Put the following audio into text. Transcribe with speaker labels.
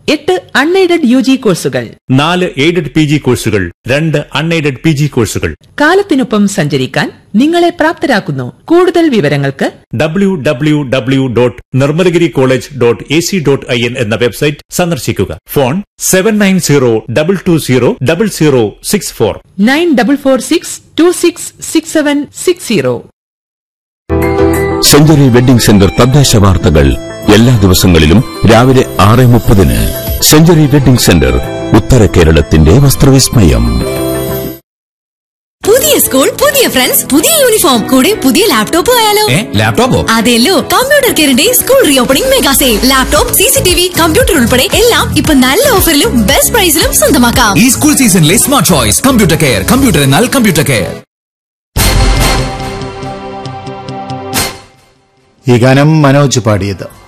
Speaker 1: എട്ട് unaided U G കോഴ്സുകൾ
Speaker 2: നാല് എയ്ഡഡ് പി ജി കോഴ്സുകൾ രണ്ട് അൺഎയ്ഡഡ് പി ജി കോഴ്സുകൾ
Speaker 1: കാലത്തിനൊപ്പം സഞ്ചരിക്കാൻ നിങ്ങളെ പ്രാപ്തരാക്കുന്നു കൂടുതൽ വിവരങ്ങൾക്ക്
Speaker 2: W W W dot Nirmalagiri college dot A C dot I N എന്ന വെബ്സൈറ്റ് സന്ദർശിക്കുക phone seven nine zero double two zero double zero six four
Speaker 1: nine double four six two six six seven six zero
Speaker 3: century wedding centre തദ്ദേശ വാർത്തകൾ എല്ലാ ദിവസങ്ങളിലും രാവിലെ ആറ് മുപ്പതിന് century wedding centre ഉത്തര കേരളത്തിന്റെ വസ്ത്രവിസ്മയം
Speaker 4: പുതിയ സ്കൂൾ പുതിയ ഫ്രണ്ട്സ് പുതിയ യൂണിഫോം കൂടെ പുതിയ ലാപ്ടോപ്പ് ആയാലോ
Speaker 5: ലാപ്ടോപ്പോ
Speaker 4: അതെല്ലോ കമ്പ്യൂട്ടർ കെയറിന്റെ school reopening mega sale laptop C C T V computer ഉൾപ്പെടെ എല്ലാം ഇപ്പൊ നല്ല ഓഫറിലും ബെസ്റ്റ് പ്രൈസിലും സ്വന്തമാക്കാം
Speaker 5: ഈ സ്കൂൾ സീസണിലെ smart choice computer care computer എന്നാൽ കമ്പ്യൂട്ടർ കെയർ
Speaker 6: ഈ ഗാനം മനോജ് പാടിയത്